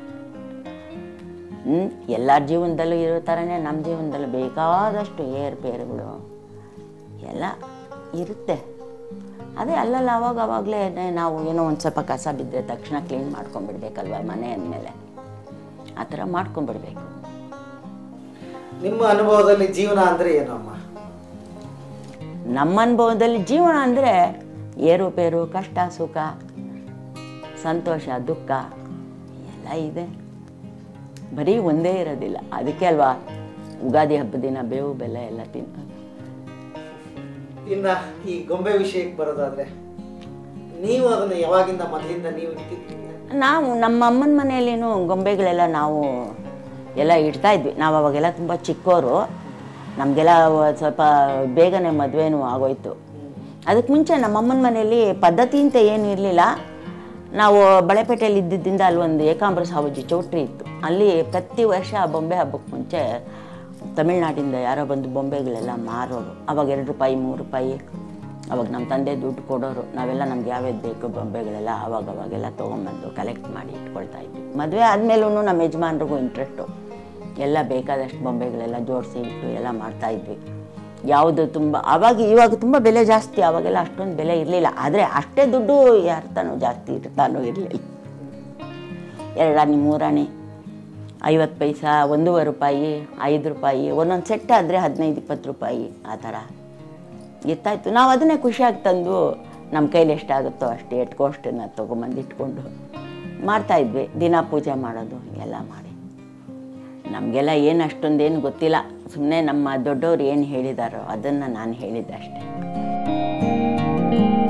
ಹ್ಞೂ ಎಲ್ಲರ ಜೀವನದಲ್ಲೂ ಇರೋ ಥರನೇ ನಮ್ಮ ಜೀವನದಲ್ಲೂ ಬೇಕಾದಷ್ಟು ಏರ್ಪೇರುಗಳು ಎಲ್ಲ ಇರುತ್ತೆ ಅದೇ ಅಲ್ಲಲ್ಲ ಅವಾಗ ಅವಾಗಲೇ ನಾವು ಏನೋ ಒಂದು ಸ್ವಲ್ಪ ಕಸ ಬಿದ್ದರೆ ತಕ್ಷಣ ಕ್ಲೀನ್ ಮಾಡ್ಕೊಂಡ್ಬಿಡ್ಬೇಕಲ್ವ ಮನೆ ಅಂದಮೇಲೆ ಆ ಥರ ಮಾಡ್ಕೊಂಡ್ಬಿಡ್ಬೇಕು ನಿಮ್ಮ ಅನುಭವದಲ್ಲಿ ಜೀವನ ಅಂದ್ರೆ ಏನು ಅಮ್ಮ ನಮ್ಮ ಅನುಭವದಲ್ಲಿ ಜೀವನ ಅಂದರೆ ಏರುಪೇರು ಕಷ್ಟ ಸುಖ ಸಂತೋಷ ದುಃಖ ಎಲ್ಲ ಇದೆ ಬರೀ ಒಂದೇ ಇರೋದಿಲ್ಲ ಅದಕ್ಕೆ ಅಲ್ವಾ ಯುಗಾದಿ ಹಬ್ಬದ ದಿನ ಬೇವು ಬೆಲ್ಲ ಎಲ್ಲ ತಿನ್ನೋದು ಇನ್ನ ಈ ಗೊಂಬೆ ವಿಷಯಕ್ಕೆ ಬರೋದಾದ್ರೆ ನೀವು ಅದನ್ನ ಯಾವಾಗಿಂದ ಮೊದಲಿಂದ ನೀವು ಇಟ್ಟಿದ್ದೀರಿ ನಾವು ನಮ್ಮ ಅಮ್ಮನ ಮನೆಯಲ್ಲೇನು ಗೊಂಬೆಗಳೆಲ್ಲ ನಾವು ಎಲ್ಲ ಇಡ್ತಾ ಇದ್ವಿ ನಾವು ಅವಾಗೆಲ್ಲ ತುಂಬ ಚಿಕ್ಕವರು ನಮಗೆಲ್ಲ ಸ್ವಲ್ಪ ಬೇಗನೆ ಮದುವೆನೂ ಆಗೋಯ್ತು ಅದಕ್ಕೆ ಮುಂಚೆ ನಮ್ಮ ಅಮ್ಮನ ಮನೆಯಲ್ಲಿ ಪದ್ಧತಿ ಅಂತ ಏನು ಇರಲಿಲ್ಲ ನಾವು ಬಳೆಪೇಟೆಯಲ್ಲಿ ಇದ್ದಿದ್ದರಿಂದ ಅಲ್ಲಿ ಒಂದು ಏಕಾಂಬರ ಸಾವಜಿ ಚೌಟ್ರಿ ಇತ್ತು ಅಲ್ಲಿ ಪ್ರತಿ ವರ್ಷ ಬೊಂಬೆ ಹಬ್ಬಕ್ಕೆ ಮುಂಚೆ ತಮಿಳ್ನಾಡಿಂದ ಯಾರೋ ಬಂದು ಬೊಂಬೆಗಳೆಲ್ಲ ಮಾರೋರು ಅವಾಗ ಎರಡು ರೂಪಾಯಿ ಮೂರು ರೂಪಾಯಿ ಅವಾಗ ನಮ್ಮ ತಂದೆ ದುಡ್ಡು ಕೊಡೋರು ನಾವೆಲ್ಲ ನಮ್ಗೆ ಯಾವ್ಯಾವ್ದು ಬೇಕು ಬೊಂಬೆಗಳೆಲ್ಲ ಅವಾಗ ಅವಾಗೆಲ್ಲ ತೊಗೊಂಬಂದು ಕಲೆಕ್ಟ್ ಮಾಡಿ ಇಟ್ಕೊಳ್ತಾ ಇದ್ವಿ ಮದುವೆ ಆದಮೇಲೂ ನಮ್ಮ ಯಜಮಾನ್ರಿಗೂ ಇಂಟ್ರೆಸ್ಟು ಎಲ್ಲ ಬೇಕಾದಷ್ಟು ಬೊಂಬೆಗಳೆಲ್ಲ ಜೋಡಿಸಿ ಇಟ್ಟು ಎಲ್ಲ ಮಾಡ್ತಾ ಇದ್ವಿ ಯಾವುದು ತುಂಬ ಆವಾಗ ಇವಾಗ ತುಂಬ ಬೆಲೆ ಜಾಸ್ತಿ ಆವಾಗೆಲ್ಲ ಅಷ್ಟೊಂದು ಬೆಲೆ ಇರಲಿಲ್ಲ ಆದರೆ ಅಷ್ಟೇ ದುಡ್ಡು ಯಾರ್ತಾನೂ ಜಾಸ್ತಿ ಇರ್ತಾನೂ ಇರಲಿಲ್ಲ ಎರಡಾಣಿ ಮೂರಾಣಿ ಐವತ್ತು ಪೈಸಾ ಒಂದೂವರೆ ರೂಪಾಯಿ ಐದು ರೂಪಾಯಿ ಒಂದೊಂದು ಸೆಟ್ ಆದರೆ ಹದಿನೈದು ಇಪ್ಪತ್ತು ರೂಪಾಯಿ ಆ ಥರ ಇರ್ತಾಯಿತ್ತು ನಾವು ಅದನ್ನೇ ಖುಷಿಯಾಗಿ ತಂದು ನಮ್ಮ ಕೈಲಿ ಎಷ್ಟಾಗುತ್ತೋ ಅಷ್ಟು ಎಟ್ಕೋಷ್ಟನ್ನ ತೊಗೊಂಬಂದು ಇಟ್ಕೊಂಡು ಮಾಡ್ತಾಯಿದ್ವಿ ದಿನ ಪೂಜೆ ಮಾಡೋದು ಎಲ್ಲ ಮಾಡಿ ನಮಗೆಲ್ಲ ಏನು ಅಷ್ಟೊಂದೇನು ಗೊತ್ತಿಲ್ಲ ಸುಮ್ಮನೆ ನಮ್ಮ ದೊಡ್ಡವ್ರು ಏನು ಹೇಳಿದಾರೋ ಅದನ್ನು ನಾನು ಹೇಳಿದ್ದೆ ಅಷ್ಟೇ